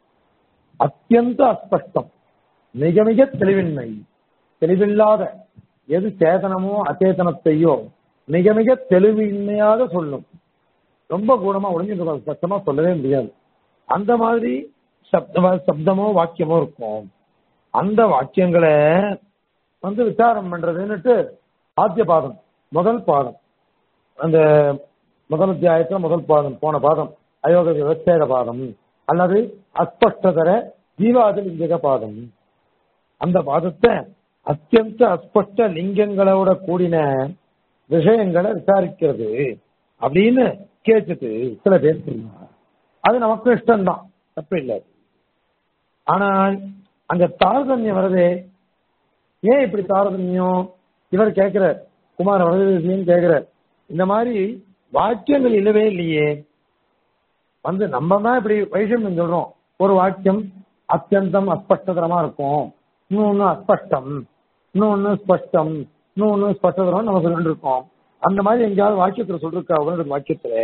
அத்தியந்த அஸ்பஷ்டம் மிக மிக தெளிவின்மை தெளிவில்லாத எது சேதனமோ அச்சேதனத்தையோ மிக மிக தெளிவின்மையாக சொல்லும் ரொம்ப கூடமா ஒளிஞ்சிருக்கும் ஸ்பஷ்டமா சொல்லவே முடியாது அந்த மாதிரி சப்த சப்தமோ வாக்கியமோ இருக்கும் அந்த வாக்கியங்களை வந்து விசாரம் பண்றதுன்னுட்டு ஆத்திய பாதம் முதல் பாதம் அந்த முதல் அத்தியாயத்துல முதல் பாதம் போன பாதம் அயோக விவச்சேத பாதம் அல்லது அஸ்பஷ்டதர ஜீவாதிலிங்க பாதம் அந்த பாதத்தை அத்தியந்த அஸ்பஷ்ட லிங்கங்களோட கூடின விஷயங்களை விசாரிக்கிறது அப்படின்னு கேட்டுட்டு சில பேர் சொன்னாங்க அது நமக்கு இஷ்டம்தான் தப்பு இல்லை ஆனால் அங்க தாரதமியம் வருதே ஏன் இப்படி தாரதமியம் இவர் கேட்கிற குமார வரதேசியம் கேட்கிற இந்த மாதிரி வாக்கியங்கள் இல்லவே இல்லையே வந்து நம்ம தான் இப்படி வைஷமியம் சொல்றோம் ஒரு வாக்கியம் அத்தியந்தம் அஸ்பஷ்டதரமா இருக்கும் இன்னொன்னு அஸ்பஷ்டம் இன்னொன்னு ஸ்பஷ்டம் இன்னொன்னு ஸ்பஷ்டதரம் நம்ம சொல்லிட்டு இருக்கோம் அந்த மாதிரி எங்கேயாவது வாக்கியத்துல சொல்லிருக்கா உடனே வாக்கியத்துல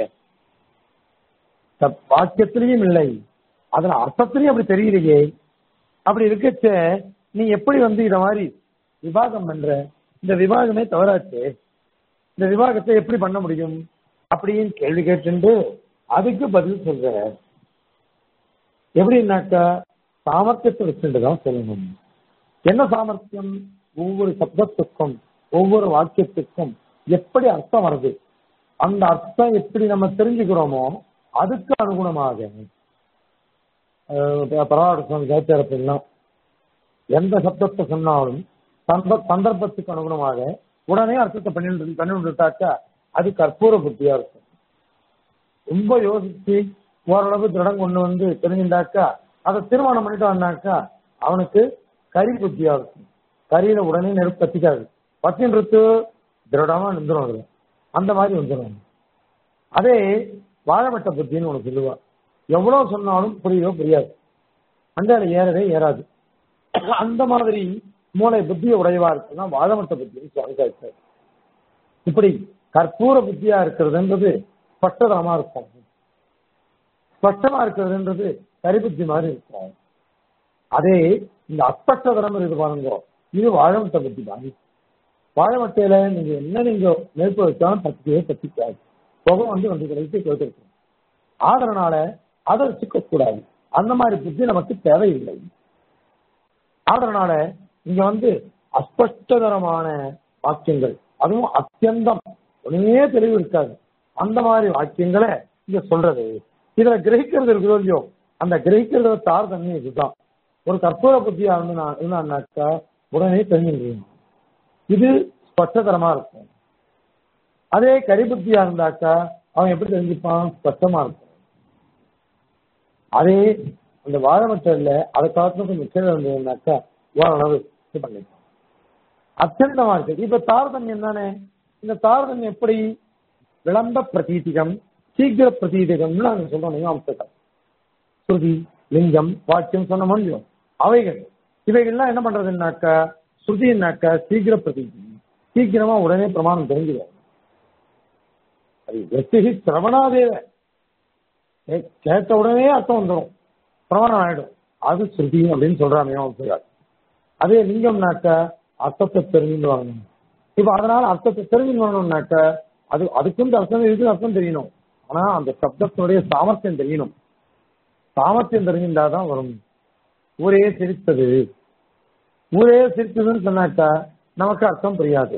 த- வாக்கியத்திலையும் இல்லை அதுல அர்த்தத்திலையும் அப்படி தெரியலையே அப்படி இருக்கச்ச நீ எப்படி வந்து இத மாதிரி விவாகம் பண்ற இந்த விவாகமே தவறாச்சு இந்த விவாகத்தை எப்படி பண்ண முடியும் அப்படின்னு கேள்வி கேட்டு அதுக்கு பதில் சொல்ற எப்படின்னாக்கா சாமர்த்தியத்தை வச்சுட்டு தான் சொல்லணும் என்ன சாமர்த்தியம் ஒவ்வொரு சப்தத்துக்கும் ஒவ்வொரு வாக்கியத்துக்கும் எப்படி அர்த்தம் வருது அந்த அர்த்தம் எப்படி நம்ம தெரிஞ்சுக்கிறோமோ அதுக்கு அனுகுணமாக பரவாயில்ல சுவாமி ஜெயத்தேரப்பெல்லாம் எந்த சப்தத்தை சொன்னாலும் சந்த சந்தர்ப்பத்துக்கு அனுகுணமாக உடனே அர்த்தத்தை பண்ணி பண்ணிவிட்டாக்கா அது கற்பூர புத்தியா இருக்கும் ரொம்ப யோசிச்சு ஓரளவு திருடம் கொண்டு வந்து தெரிஞ்சுட்டாக்கா அதை திருமணம் பண்ணிட்டான்னாக்கா அவனுக்கு கறி புத்தியா இருக்கும் கரியில உடனே நெருப்பு பத்திக்காது பத்தின்றது திருடமா நின்றுடும் அதுல அந்த மாதிரி வந்துடும் அதே வாழைமட்ட புத்தின்னு ஒண்ணு சொல்லுவா எவ்வளவு சொன்னாலும் புரியவோ புரியாது அந்த ஏறவே ஏறாது அந்த மாதிரி மூளை புத்திய உடையவா இருக்குன்னா வாழமட்ட புத்தின்னு சுவாமி சாதிச்சார் இப்படி கற்பூர புத்தியா இருக்கிறதுன்றது ஸ்பஷ்டதரமா இருக்கும் ஸ்பஷ்டமா இருக்கிறதுன்றது கரிபுத்தி மாதிரி இருக்கும் அதே இந்த அஸ்பஷ்டதரம் இருக்கு பாருங்க இது வாழமட்ட புத்தி மாதிரி வாழைமட்டையில நீங்க என்ன நீங்க நெருப்பு வச்சாலும் பத்திக்கவே பத்திக்காது புகை வந்து வந்து கிடைத்து கேட்டிருக்கும் ஆதரனால அதை வச்சுக்க கூடாது அந்த மாதிரி புத்தி நமக்கு தேவையில்லை ஆதரனால இங்க வந்து அஸ்பஷ்டதரமான வாக்கியங்கள் அதுவும் அத்தியந்தம் ஒண்ணுமே தெளிவு இருக்காது அந்த மாதிரி வாக்கியங்களை இங்க சொல்றது இதுல கிரகிக்கிறது இருக்குதோ இல்லையோ அந்த கிரகிக்கிறத தாரதமியம் இதுதான் ஒரு கற்பூர புத்தியா இருந்து இருந்தான்னாக்கா உடனே தெரிஞ்சுக்கிறீங்க இது ஸ்பஷ்டதரமா இருக்கும் அதே கரிபுத்தியா இருந்தாக்கா அவன் எப்படி தெரிஞ்சுப்பான் ஸ்பஷ்டமா இருக்கும் அதே அந்த வாழைமட்டல்ல அதை காலத்துல கொஞ்சம் கீழே இருந்ததுனாக்கா ஓரளவு இது பண்ணிப்பான் அத்தியந்தமா இருக்கு இப்ப தாரதமியம் தானே இந்த தாரதமியம் எப்படி விளம்ப பிரதீதிகம் சீக்கிர பிரதீதிகம்னு நாங்க சொல்றோம் மீமாம்சகம் ஸ்ருதி லிங்கம் வாக்கியம் சொன்ன முடியும் அவைகள் இவைகள்லாம் என்ன பண்றதுன்னாக்கா ஸ்ருதினாக்கா சீக்கிர பிரதீதி சீக்கிரமா உடனே பிரமாணம் தெரிஞ்சுடும் அது எஸ்டி சிரவணாதேவ கே- கேட்ட உடனே அர்த்தம் வந்துடும் பிரமாணம் ஆயிடும் அது ஸ்ருதி அப்படின்னு சொல்றாங்க மீமாம்சகர் அதே லிங்கம்னாக்கா அர்த்தத்தை தெரிஞ்சுட்டு வரணும் இப்ப அதனால அர்த்தத்தை தெரிஞ்சுட்டு வரணும்னாக்கா அது அதுக்கும் அர்த்தம் இதுக்கு அர்த்தம் தெரியணும் ஆனா அந்த சப்தத்தினுடைய சாமர்த்தியம் தெரியணும் சாமர்த்தியம் தெரிஞ்சிருந்தாதான் வரும் ஊரே சிரித்தது ஊரே சிரித்ததுன்னு சொன்னாக்கா நமக்கு அர்த்தம் புரியாது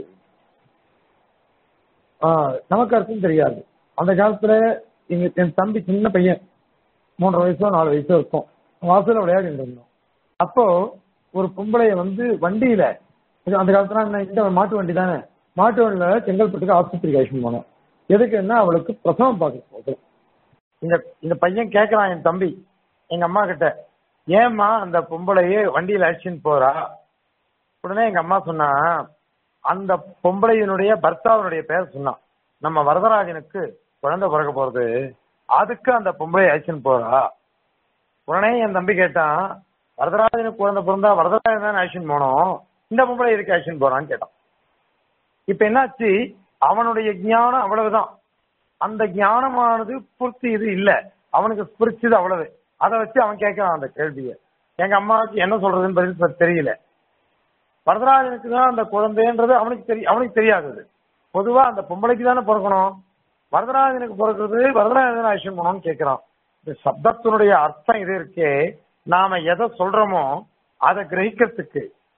ஆஹ் நமக்கு அர்த்தம் தெரியாது அந்த காலத்துல எங்க என் தம்பி சின்ன பையன் மூன்றரை வயசோ நாலு வயசோ இருக்கும் வாசல்ல விளையாடிட்டு இருந்தோம் அப்போ ஒரு பொம்பளைய வந்து வண்டியில இது அந்த காலத்துல என்ன இந்த மாட்டு வண்டி தானே மாட்டு வண்டியில செங்கல்பட்டுக்கு ஆஸ்பத்திரிக்கு அழைச்சிட்டு போனோம் எதுக்குன்னா அவளுக்கு பிரசவம் பார்க்க போகுது இந்த இந்த பையன் கேட்கறான் என் தம்பி எங்க அம்மா கிட்ட ஏம்மா அந்த பொம்பளையே வண்டியில அழைச்சின்னு போறா உடனே எங்க அம்மா சொன்னா அந்த பொம்பளையினுடைய பர்த்தாவினுடைய பெயர் சொன்னான் நம்ம வரதராஜனுக்கு குழந்தை பிறக்க போறது அதுக்கு அந்த பொம்பளை அழைச்சின்னு போறா உடனே என் தம்பி கேட்டான் வரதராஜனுக்கு குழந்தை பிறந்தா வரதராஜன் தான் அழைச்சின்னு போனோம் இந்த பொம்பளை எதுக்கு அழைச்சின்னு போறான்னு கேட்டான் இப்ப என்னாச்சு அவனுடைய ஞானம் அவ்வளவுதான் அந்த ஞானமானது பூர்த்தி இது இல்ல அவனுக்கு புரிச்சது அவ்வளவு அதை வச்சு அவன் கேட்கறான் அந்த கேள்வியை எங்க அம்மாவுக்கு என்ன சொல்றதுன்னு பதில் தெரியல வரதராஜனுக்கு தான் அந்த குழந்தைன்றது அவனுக்கு தெரிய அவனுக்கு தெரியாதது பொதுவா அந்த பொம்பளைக்கு தானே பிறக்கணும் வரதராஜனுக்கு பிறக்கிறது வரதராஜன் ஆயுஷம் போனோம்னு கேட்கிறான் இந்த சப்தத்தினுடைய அர்த்தம் இது இருக்கே நாம எதை சொல்றோமோ அதை கிரகிக்கிறதுக்கு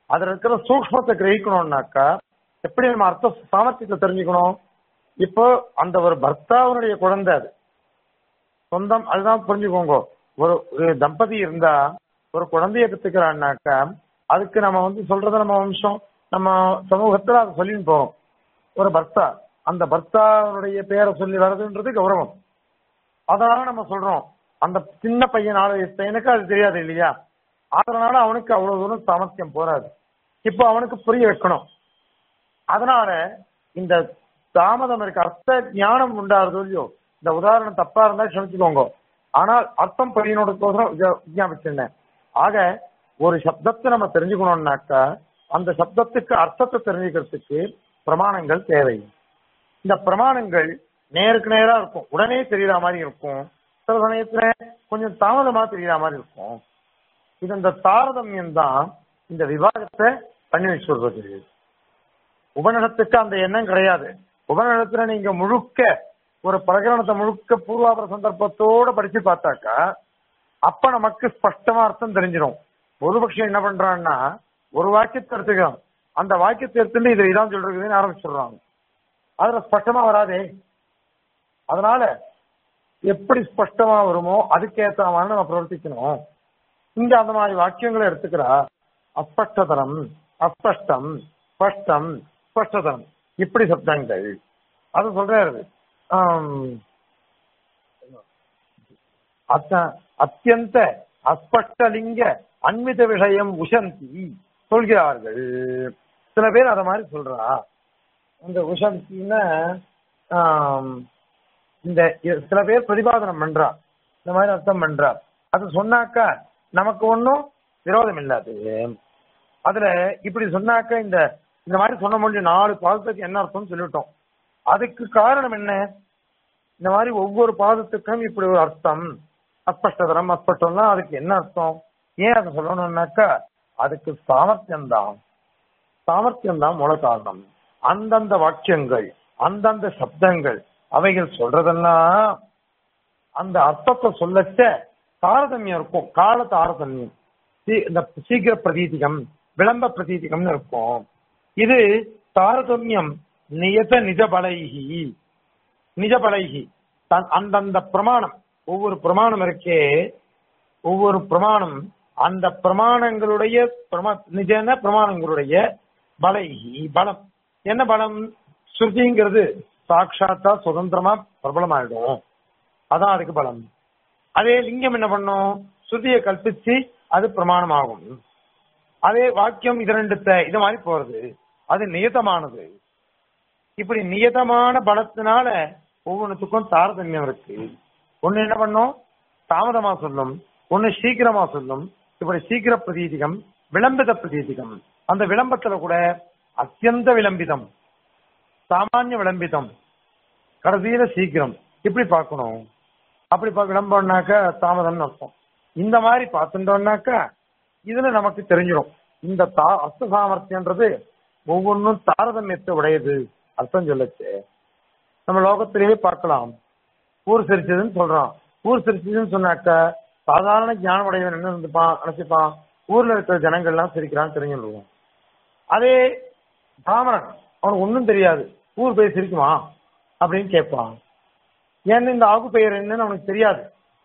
அதுல இருக்கிற சூக்மத்தை கிரகிக்கணும்னாக்கா எப்படி நம்ம அர்த்த சாமர்த்தியத்தை தெரிஞ்சுக்கணும் இப்போ அந்த ஒரு பர்த்தாவனுடைய குழந்தை அது சொந்தம் அதுதான் புரிஞ்சுக்கோங்க ஒரு ஒரு தம்பதி இருந்தா ஒரு குழந்தைய பெற்றுக்கிறான்னாக்கா அதுக்கு நம்ம வந்து சொல்றது நம்ம வம்சம் நம்ம சமூகத்துல அதை சொல்லின்னு போறோம் ஒரு பர்த்தா அந்த பர்த்தாவுடைய பேரை சொல்லி வர்றதுன்றது கௌரவம் அதனால நம்ம சொல்றோம் அந்த சின்ன பையன் நாலு வயசு பையனுக்கு அது தெரியாது இல்லையா அதனால அவனுக்கு அவ்வளவு தூரம் சாமர்த்தியம் போராது இப்போ அவனுக்கு புரிய வைக்கணும் அதனால இந்த தாமதம் இருக்கு அர்த்த ஞானம் உண்டாருதோ இல்லையோ இந்த உதாரணம் தப்பா இருந்தா க்ஷமிச்சுக்கோங்க ஆனால் அர்த்தம் பையனோடக்கோசரம் விஞ்ஞாபிச்சிருந்தேன் ஆக ஒரு சப்தத்தை நம்ம தெரிஞ்சுக்கணும்னாக்கா அந்த சப்தத்துக்கு அர்த்தத்தை தெரிஞ்சுக்கிறதுக்கு பிரமாணங்கள் தேவை இந்த பிரமாணங்கள் நேருக்கு நேரா இருக்கும் உடனே தெரியற மாதிரி இருக்கும் சில சமயத்துல கொஞ்சம் தாமதமா தெரியற மாதிரி இருக்கும் இது இந்த தாரதமியம் தான் இந்த விவாதத்தை பண்ணி வச்சுடுறது உபநிடத்துக்கு அந்த எண்ணம் கிடையாது உபநிடத்துல நீங்க முழுக்க ஒரு பிரகரணத்தை முழுக்க பூர்வாபர சந்தர்ப்பத்தோட படிச்சு பார்த்தாக்கா அப்ப நமக்கு ஸ்பஷ்டமா அர்த்தம் தெரிஞ்சிடும் பொதுபக்ஷம் என்ன பண்றான்னா ஒரு வாக்கியத்தை எடுத்துக்கலாம் அந்த வாக்கியத்தை எடுத்துட்டு இதுல இதான் சொல்றதுன்னு ஆரம்பிச்சிடுறாங்க அதுல ஸ்பஷ்டமா வராதே அதனால எப்படி ஸ்பஷ்டமா வருமோ அதுக்கேற்ற மாதிரி நம்ம பிரவர்த்திக்கணும் இங்க அந்த மாதிரி வாக்கியங்களை எடுத்துக்கிறா அஸ்பஷ்டதரம் அஸ்பஷ்டம் ஸ்பஷ்டம் ஸ்பஷ்டதரம் இப்படி சப்தங்கள் அது சொல்றாரு ஆம், அத்த- அத்தியந்த அஸ்பஷ்டலிங்க அன்மித விஷயம் உசந்தி சொல்கிறார்கள் சில பேர் அத மாதிரி சொல்றா இந்த உசந்தின்னா ஆம், இந்த இ- சில பேர் பிரதிபாதனம் பண்றா இந்த மாதிரி அர்த்தம் பண்றா அது சொன்னாக்கா நமக்கு ஒன்றும் விரோதம் இல்லாது அதுல இப்படி சொன்னாக்க இந்த இந்த மாதிரி சொன்ன முடியும் நாலு பாதத்துக்கு என்ன அர்த்தம்னு சொல்லிவிட்டோம் அதுக்கு காரணம் என்ன இந்த மாதிரி ஒவ்வொரு பாதத்துக்கும் இப்படி ஒரு அர்த்தம் அஸ்பஷ்டதரம் அஸ்பஷ்டம்னா அதுக்கு என்ன அர்த்தம் ஏன் அதை சொல்லணும்னாக்கா அதுக்கு சாமர்த்தியம் தான் சாமர்த்தியம் தான் மூல காரணம் அந்தந்த வாக்கியங்கள் அந்தந்த சப்தங்கள் அவைகள் சொல்றதெல்லாம் அந்த அர்த்தத்தை சொல்லச்ச தாரதமியம் இருக்கும் கால தாரதமியம் சீ- இந்த சீக்கிர பிரதீதிகம் விளம்ப பிரதீதிகம்னு இருக்கும் இது தாரதமியம் நியத நிஜபலைகி நிஜபலைகி தன் அந்தந்த பிரமாணம் ஒவ்வொரு பிரமாணம் இருக்கே ஒவ்வொரு பிரமாணம் அந்த பிரமாணங்களுடைய பிரமா நிஜன பிரமாணங்களுடைய பலைகி பலம் என்ன பலம் ஸ்ருதிங்கிறது சாட்சாத்தா சுதந்திரமா பிரபலமாயிடும் அதான் அதுக்கு பலம் அதே லிங்கம் என்ன பண்ணும் ஸ்ருதியை கற்பிச்சு அது பிரமாணமாகும் அதே வாக்கியம் இது ரெண்டுத்த இது மாதிரி போறது அது நியதமானது இப்படி நியதமான பலத்தினால ஒவ்வொன்றுத்துக்கும் தாரதமியம் இருக்கு ஒண்ணு என்ன பண்ணும் தாமதமா சொல்லும் ஒண்ணு சீக்கிரமா சொல்லும் இப்படி சீக்கிர பிரதீதிகம் விளம்பித பிரதீதிகம் அந்த விளம்பத்துல கூட அத்தியந்த விளம்பிதம் சாமானிய விளம்பிதம் கடைசியில சீக்கிரம் இப்படி பார்க்கணும் அப்படி பா- விளம்பரம்னாக்க தாமதம்னு அர்த்தம் இந்த மாதிரி பார்த்துட்டோம்னாக்கா இதுல நமக்கு தெரிஞ்சிடும் இந்த தா அர்த்த சாமர்த்தியன்றது ஒவ்வொன்றும் தாரதமியத்தை உடையது அர்த்தம் சொல்லச்சு நம்ம லோகத்திலேயே பார்க்கலாம் ஊர் சிரிச்சதுன்னு சொல்றான் ஊர் சிரிச்சதுன்னு சொன்னாக்க சாதாரண ஞானம் உடையவன் என்ன நினைப்பான் நினைச்சுப்பான் ஊர்ல இருக்கிற ஜனங்கள்லாம் சிரிக்கிறான்னு தெரிஞ்சுடுவோம் அதே பாமரன் அவனுக்கு ஒன்றும் தெரியாது ஊர் போய் சிரிக்குமா அப்படின்னு கேட்பான் ஏன்னு இந்த ஆகு பெயர் என்னன்னு அவனுக்கு தெரியாது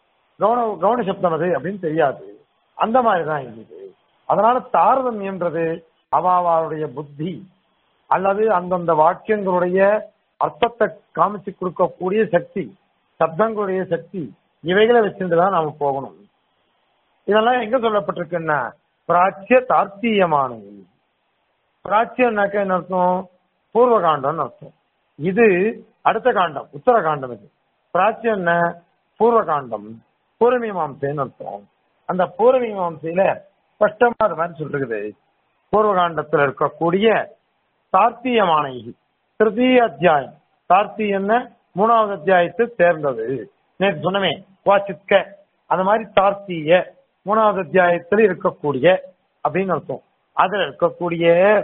கவன கவன சப்தம் அது அப்படின்னு தெரியாது அந்த மாதிரி தான் இது அதனால தாரதமியம்ன்றது அவாவாளுடைய புத்தி அல்லது அந்தந்த வாக்கியங்களுடைய அர்த்தத்தை காமிச்சு கொடுக்கக்கூடிய சக்தி சப்தங்களுடைய சக்தி இவைகளை வச்சுட்டு தான் நாம போகணும் இதெல்லாம் எங்க சொல்லப்பட்டிருக்குன்னா பிராச்சிய தார்த்தீயமானது பிராச்சியம்னாக்க என்ன அர்த்தம் பூர்வ காண்டம்னு அர்த்தம் இது அடுத்த காண்டம் உத்தர காண்டம் இது பிராச்சியம் என்ன பூர்வ காண்டம் பூர்வமீமாம்சைன்னு அர்த்தம் அந்த பூர்வமீமாம்சையில ஸ்பஷ்டமா அது மாதிரி சொல்லிருக்குது பூர்வ காண்டத்துல இருக்கக்கூடிய தார்த்தீயமான திருத்தீய அத்தியாயம் தார்த்தீயம்ன மூணாவது அத்தியாயத்தை சேர்ந்தது நேற்று சொன்னமே வாசிக்க அந்த மாதிரி தார்த்தீய மூணாவது அத்தியாயத்தில் இருக்கக்கூடிய அப்படின்னு அர்த்தம் அதுல இருக்கக்கூடிய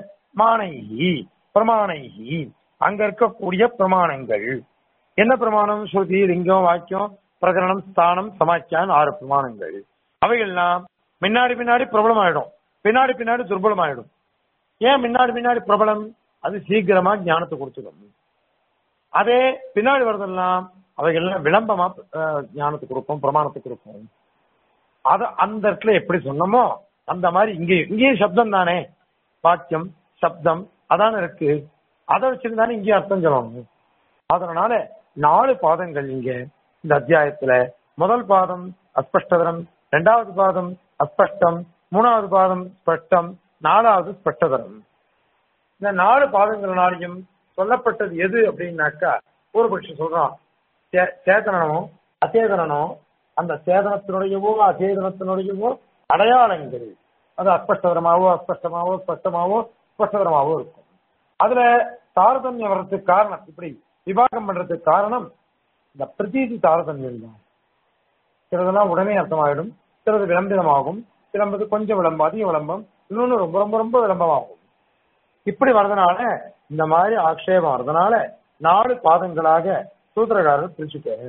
மானைகி பிரமாணைகி அங்க இருக்கக்கூடிய பிரமாணங்கள் என்ன பிரமாணம் ஸ்ருதி லிங்கம் வாக்கியம் பிரகரணம் ஸ்தானம் சமாக்கியான் ஆறு பிரமாணங்கள் அவைகள்லாம் முன்னாடி பின்னாடி பிரபலமாயிடும் பின்னாடி பின்னாடி துர்பலமாயிடும் ஏன் முன்னாடி முன்னாடி பிரபலம் அது சீக்கிரமா ஞானத்தை கொடுத்துடும் அதே பின்னாடி வரதெல்லாம் அவைகள்லாம் விளம்பமா அஹ், ஞானத்தை கொடுக்கும் பிரமாணத்தை கொடுக்கும் அத அந்த இடத்துல எப்படி சொன்னோமோ அந்த மாதிரி இங்கே இங்கேயும் சப்தம் தானே வாக்கியம் சப்தம் அதானே இருக்கு அதை வச்சிருந்தானே இங்கேயும் அர்த்தம் சொல்லணும் அதனால நாலு பாதங்கள் இங்க இந்த அத்தியாயத்துல முதல் பாதம் அஸ்பஷ்டதரம் இரண்டாவது பாதம் அஸ்பஷ்டம் மூணாவது பாதம் ஸ்பஷ்டம் நாலாவது ஸ்பஷ்டதரம் இந்த நாலு பாதங்களினாலையும் சொல்லப்பட்டது எது அப்படின்னாக்கா ஒரு பட்சம் சொல்றான் சே- சேதனனோ அச்சேதனனோ அந்த சேதனத்தினுடையவோ அச்சேதனத்தினுடையவோ அடையாளங்கள் அது அஸ்பஷ்டதரமாவோ அஸ்பஷ்டமாவோ ஸ்பஷ்டமாவோ ஸ்பஷ்டதரமாவோ இருக்கும் அதுல தாரதமியம் வர்றதுக்கு காரணம் இப்படி விவாகம் பண்றதுக்கு காரணம் இந்த பிரதீதி தாரதமியம் தான் சிலதெல்லாம் உடனே அர்த்தமாயிடும் சிலது விளம்பிதமாகும் சிலம்பது கொஞ்சம் விளம்பம் அதிக விளம்பம் இன்னொன்னு ரொம்ப ரொம்ப ரொம்ப விளம்பமாகும் இப்படி வர்றதுனால இந்த மாதிரி ஆக்ஷேபம் வர்றதுனால நாலு பாதங்களாக சூத்திரக்காரர் பிரிச்சுட்டாரு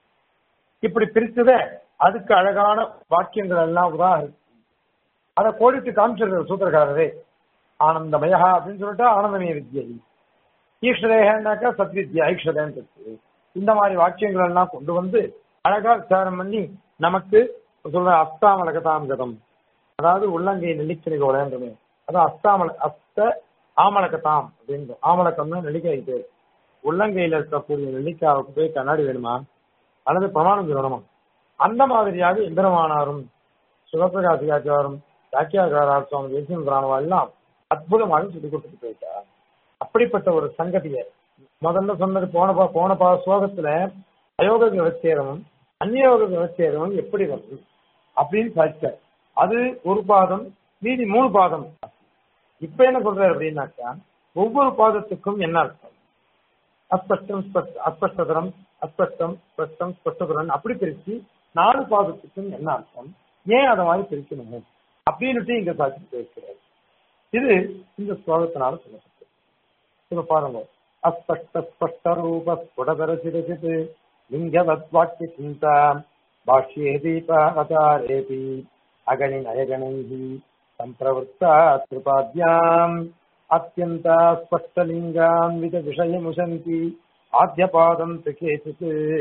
இப்படி பிரிச்சதே அதுக்கு அழகான வாக்கியங்கள் எல்லாம் உதாரணம் அதை கோடிட்டு காமிச்சிருக்கிற சூத்திரக்காரரே ஆனந்தமயா அப்படின்னு சொல்லிட்டு ஆனந்தமய வித்யை ஈஸ்வரேகனாக்கா சத்வித்யா ஈஸ்வரன் இருக்கு இந்த மாதிரி வாக்கியங்கள் எல்லாம் கொண்டு வந்து அழகா விசாரம் பண்ணி நமக்கு சொல்ற அஸ்தாமலகதாம் கதம் அதாவது உள்ளங்கை நெல்லிக்கணி கோலன்றமே அதான் அஸ்தாமல அஸ்த ஆமலகதாம் அப்படின்னு ஆமலகம்னு நெல்லிக்காய் பேர் உள்ளங்கையில இருக்கக்கூடிய நெல்லிக்காவுக்கு போய் கண்ணாடி வேணுமா அல்லது பிரமாணம் சொல்லணுமா அந்த மாதிரியாக எந்திரமானாரும் சிவபிரகாசிகாச்சாரும் சாக்கியாகாரார் சுவாமி தேசியம் பிராணவா எல்லாம் அற்புதமாக சொல்லிக் கொடுத்துட்டு போயிட்டார் அப்படிப்பட்ட ஒரு சங்கதியை முதல்ல சொன்னது போன பா போன பா ஸ்லோகத்துல அயோக விவச்சேதமும் அந்நியோக விவச்சேதமும் எப்படி வரும் அப்படின்னு சாதிச்சார் அது ஒரு பாதம் மீதி மூணு பாதம் இப்ப என்ன சொல்றாரு அப்படின்னாக்கா ஒவ்வொரு பாதத்துக்கும் என்ன அர்த்தம் அஸ்பஷ்டம் ஸ்பஷ்ட- அஸ்பஷ்டதரம் அஸ்பஷ்டம் ஸ்பஷ்டம் ஸ்பஷ்டதரம் அப்படி பிரிச்சு நாலு பாதத்துக்கும் என்ன அர்த்தம் ஏன் அதை மாதிரி பிரிக்கணும் அப்படின்னுட்டு இங்க சாட்சி பேசுகிறார் இது இந்த ஸ்லோகத்தினால சொல்லப்பட்டது இப்ப பாருங்க அஸ்பஷ்ட ஸ்பஷ்ட ரூப ஸ்புடதரசிரசித் லிங்கவத் வாக்கிய சிந்தா பாஷ்யே தீபாவதாரேபி அகணி நயகணைः सम्प्रवृत्ता त्रिपाद्याम् अत्यन्ता स्पष्टलिङ्गान्वित विषयमुशन्ति आद्यपादम् तु केचित्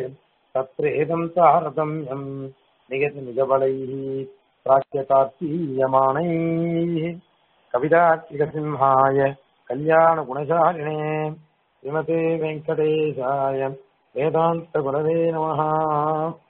तत्रेदम् तारतम्यम् निगत निजबलैः प्राच्यतार्तीयमाणैः कवितार्किकसिंहाय कल्याणगुणशालिने श्रीमते वेङ्कटेशाय वेदान्तगुणवे नमः